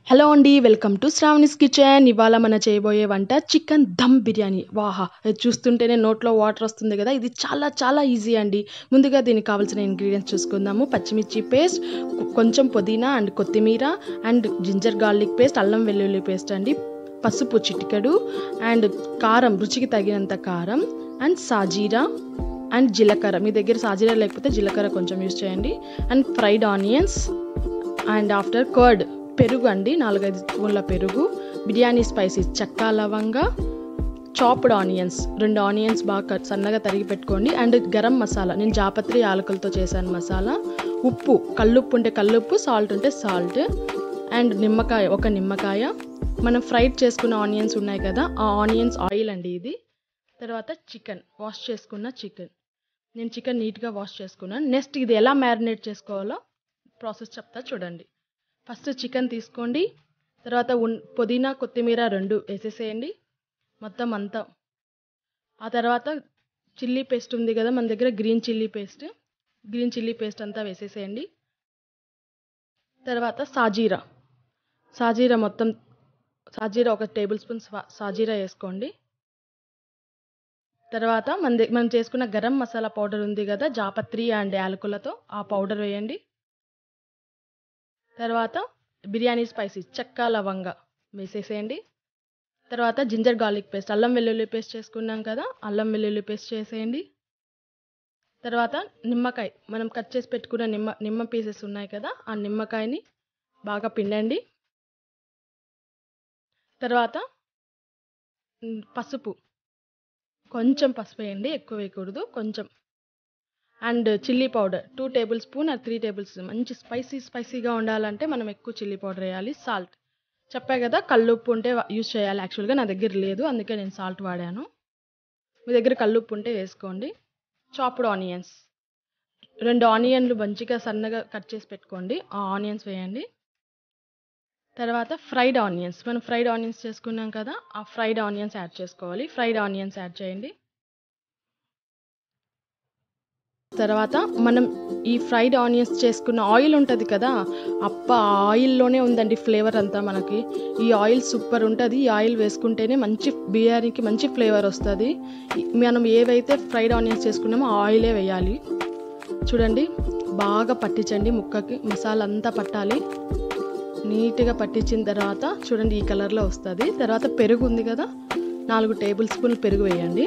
hello అండి welcome to Sravani's kitchen ఇవాళ మన చేయబోయే వంట చికెన్ దమ్ బిర్యానీ వాహా ఇది చూస్తుంటేనే నోట్లో వాటర్ వస్తుంది కదా ఇది చాలా చాలా ఈజీ అండి ముందుగా దీనికి కావాల్సిన ఇంగ్రీడియంట్స్ చూసుకుందాము పచ్చిమిర్చి పేస్ట్ కొంచెం పుదీనా అండ్ కొత్తిమీర అండ్ జింజర్ గార్లిక్ పేస్ట్ అల్లం వెల్లుల్లి పేస్ట్ అండి పసుపు చిటికెడు అండ్ కారం రుచికి తగినంత కారం అండ్ సాజీరా అండ్ జీలకర్ర మీ దగ్గర సాజీరా లేకపోతే జీలకర్ర కొంచెం యూస్ చేయండి and fried onions and after curd పెరుగు అండి నాలుగైదు స్పూన్ల పెరుగు బిర్యానీ స్పైసీస్ చెక్క లవంగా చాప్డ్ ఆనియన్స్ రెండు ఆనియన్స్ బాగా సన్నగా తరిగి పెట్టుకోండి అండ్ గరం మసాలా నేను జాపత్రి యాలకులతో చేశాను మసాలా ఉప్పు కల్లుప్పు ఉంటే కల్లుప్పు సాల్ట్ ఉంటే సాల్ట్ అండ్ నిమ్మకాయ ఒక నిమ్మకాయ మనం ఫ్రైడ్ చేసుకున్న ఆనియన్స్ ఉన్నాయి కదా ఆ ఆనియన్స్ ఆయిల్ అండి ఇది తర్వాత చికెన్ వాష్ చేసుకున్న చికెన్ నేను చికెన్ నీట్గా వాష్ చేసుకున్నాను నెక్స్ట్ ఇది ఎలా మ్యారినేట్ చేసుకోవాలో ప్రాసెస్ చెప్తా చూడండి ఫస్ట్ చికెన్ తీసుకోండి తర్వాత ఉన్ పుదీనా కొత్తిమీర రెండు వేసేసేయండి మొత్తం అంతా ఆ తర్వాత చిల్లీ పేస్ట్ ఉంది కదా మన దగ్గర green chilli paste green chilli paste అంతా వేసేసేయండి తర్వాత సాజీరా సాజీరా మొత్తం సాజీరా ఒక టేబుల్ స్పూన్ సాజీరా వేసుకోండి తర్వాత మన మనం చేసుకున్న గరం మసాలా పౌడర్ ఉంది కదా జాపత్రి అండ్ యాలకులతో ఆ పౌడర్ వేయండి తర్వాత బిర్యానీ స్పైసీస్ చెక్క లవంగా వేసేసేయండి తర్వాత జింజర్ గార్లిక్ పేస్ట్ అల్లం వెల్లుల్లి పేస్ట్ చేసుకున్నాం కదా అల్లం వెల్లుల్లి పేస్ట్ చేసేయండి తర్వాత నిమ్మకాయ మనం కట్ చేసి పెట్టుకున్న నిమ్మ నిమ్మ పీసెస్ ఉన్నాయి కదా ఆ నిమ్మకాయని బాగా పిండండి తర్వాత పసుపు కొంచెం పసుపు వేయండి ఎక్కువ వేయకూడదు కొంచెం and chilli powder two tablespoon or three tablespoon మంచి స్పైసీ స్పైసీగా ఉండాలంటే మనం ఎక్కువ చిల్లీ పౌడర్ వేయాలి సాల్ట్ చెప్పా కదా కల్లుప్పు ఉంటే యూస్ చేయాలి యాక్చువల్గా నా దగ్గర లేదు అందుకే నేను సాల్ట్ వాడాను మీ దగ్గర కల్లుప్పు ఉంటే వేసుకోండి చాప్డ్ ఆనియన్స్ రెండు ఆనియన్లు మంచిగా సన్నగా కట్ చేసి పెట్టుకోండి ఆ ఆనియన్స్ వేయండి తర్వాత ఫ్రైడ్ ఆనియన్స్ మనం ఫ్రైడ్ ఆనియన్స్ చేసుకున్నాం కదా ఆ ఫ్రైడ్ ఆనియన్స్ యాడ్ చేసుకోవాలి ఫ్రైడ్ ఆనియన్స్ యాడ్ చేయండి తర్వాత మనం ఈ ఫ్రైడ్ ఆనియన్స్ చేసుకున్న ఆయిల్ ఉంటుంది కదా అప్ప ఆయిల్లోనే ఉందండి ఫ్లేవర్ అంతా మనకి ఈ ఆయిల్ సూపర్ ఉంటుంది ఈ ఆయిల్ వేసుకుంటేనే మంచి బిర్యానీకి మంచి ఫ్లేవర్ వస్తుంది మనం ఏవైతే ఫ్రైడ్ ఆనియన్స్ చేసుకున్నామో ఆ ఆయిలే వేయాలి చూడండి బాగా పట్టించండి ముక్కకి మసాలా అంతా పట్టాలి నీట్గా పట్టించిన తర్వాత చూడండి ఈ కలర్లో వస్తుంది తర్వాత పెరుగు ఉంది కదా నాలుగు టేబుల్ స్పూన్లు పెరుగు వేయండి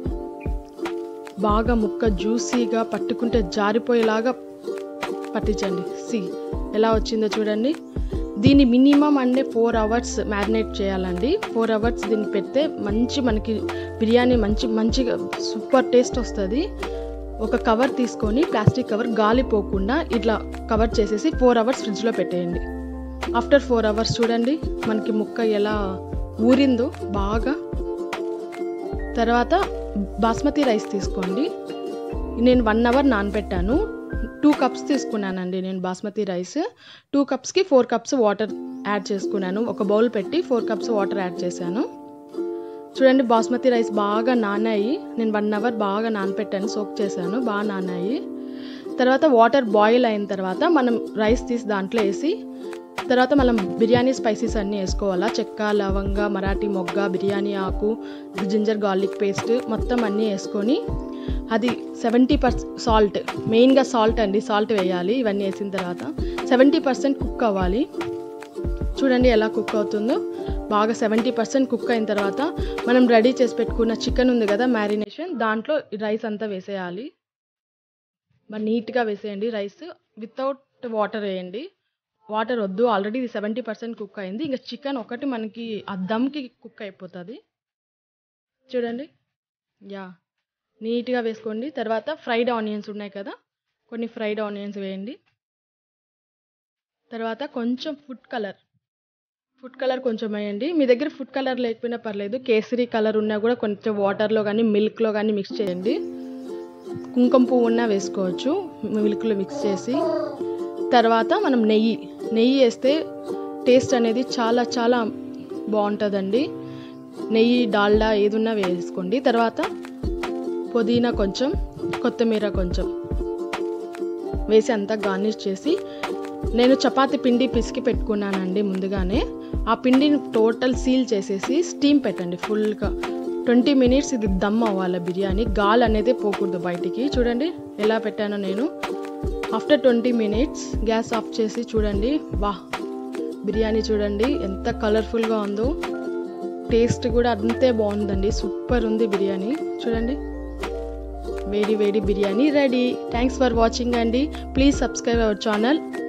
బాగా ముక్క జ్యూసీగా పట్టుకుంటే జారిపోయేలాగా పట్టించండి సి ఎలా వచ్చిందో చూడండి దీన్ని మినిమం అంటే ఫోర్ అవర్స్ మ్యారినేట్ చేయాలండి ఫోర్ అవర్స్ దీన్ని పెడితే మంచి మనకి బిర్యానీ మంచి మంచిగా సూపర్ టేస్ట్ వస్తుంది ఒక కవర్ తీసుకొని ప్లాస్టిక్ కవర్ గాలి పోకుండా ఇట్లా కవర్ చేసేసి ఫోర్ అవర్స్ ఫ్రిడ్జ్లో పెట్టేయండి ఆఫ్టర్ ఫోర్ అవర్స్ చూడండి మనకి ముక్క ఎలా ఊరిందో బాగా తర్వాత బాస్మతి రైస్ తీసుకోండి నేను వన్ అవర్ నానబెట్టాను టూ కప్స్ తీసుకున్నానండి నేను బాస్మతి రైస్ టూ కప్స్కి ఫోర్ కప్స్ వాటర్ యాడ్ చేసుకున్నాను ఒక బౌల్ పెట్టి ఫోర్ కప్స్ వాటర్ యాడ్ చేశాను చూడండి బాస్మతి రైస్ బాగా నానాయి నేను వన్ అవర్ బాగా నానపెట్టాను సోక్ చేశాను బాగా నానాయి తర్వాత వాటర్ బాయిల్ అయిన తర్వాత మనం రైస్ తీసి దాంట్లో వేసి తర్వాత మనం బిర్యానీ స్పైసెస్ అన్నీ వేసుకోవాలా చెక్క లవంగా మరాఠీ మొగ్గ బిర్యానీ ఆకు జింజర్ గార్లిక్ పేస్ట్ మొత్తం అన్నీ వేసుకొని అది సెవెంటీ పర్సెంట్ సాల్ట్ మెయిన్గా సాల్ట్ అండి సాల్ట్ వేయాలి ఇవన్నీ వేసిన తర్వాత సెవెంటీ పర్సెంట్ కుక్ అవ్వాలి చూడండి ఎలా కుక్ అవుతుందో బాగా సెవెంటీ పర్సెంట్ కుక్ అయిన తర్వాత మనం రెడీ చేసి పెట్టుకున్న చికెన్ ఉంది కదా మ్యారినేషన్ దాంట్లో రైస్ అంతా వేసేయాలి మరి నీట్గా వేసేయండి రైస్ వితౌట్ వాటర్ వేయండి వాటర్ వద్దు ఆల్రెడీ ఇది సెవెంటీ పర్సెంట్ కుక్ అయింది ఇంకా చికెన్ ఒకటి మనకి ఆ దమ్కి కుక్ అయిపోతుంది చూడండి యా నీట్గా వేసుకోండి తర్వాత ఫ్రైడ్ ఆనియన్స్ ఉన్నాయి కదా కొన్ని ఫ్రైడ్ ఆనియన్స్ వేయండి తర్వాత కొంచెం ఫుడ్ కలర్ ఫుడ్ కలర్ కొంచెం వేయండి మీ దగ్గర ఫుడ్ కలర్ లేకపోయినా పర్లేదు కేసరి కలర్ ఉన్నా కూడా కొంచెం వాటర్లో కానీ మిల్క్లో కానీ మిక్స్ చేయండి కుంకుమ పువ్వు ఉన్నా వేసుకోవచ్చు మిల్క్లో మిక్స్ చేసి తర్వాత మనం నెయ్యి నెయ్యి వేస్తే టేస్ట్ అనేది చాలా చాలా బాగుంటుందండి నెయ్యి డాల్డా ఏదున్నా వేసుకోండి తర్వాత పుదీనా కొంచెం కొత్తిమీర కొంచెం వేసి అంతా గార్నిష్ చేసి నేను చపాతి పిండి పిసికి పెట్టుకున్నానండి ముందుగానే ఆ పిండిని టోటల్ సీల్ చేసేసి స్టీమ్ పెట్టండి ఫుల్గా ట్వంటీ మినిట్స్ ఇది దమ్ అవ్వాలి బిర్యానీ గాల్ అనేది పోకూడదు బయటికి చూడండి ఎలా పెట్టానో నేను after twenty minutes gas off చేసి చూడండి వా బిర్యానీ చూడండి ఎంత కలర్ఫుల్గా ఉందో టేస్ట్ కూడా అంతే బాగుందండి సూపర్ ఉంది బిర్యానీ చూడండి వేడి వేడి biryani ready thanks for watching అండి ప్లీజ్ సబ్స్క్రైబ్ అవర్ ఛానల్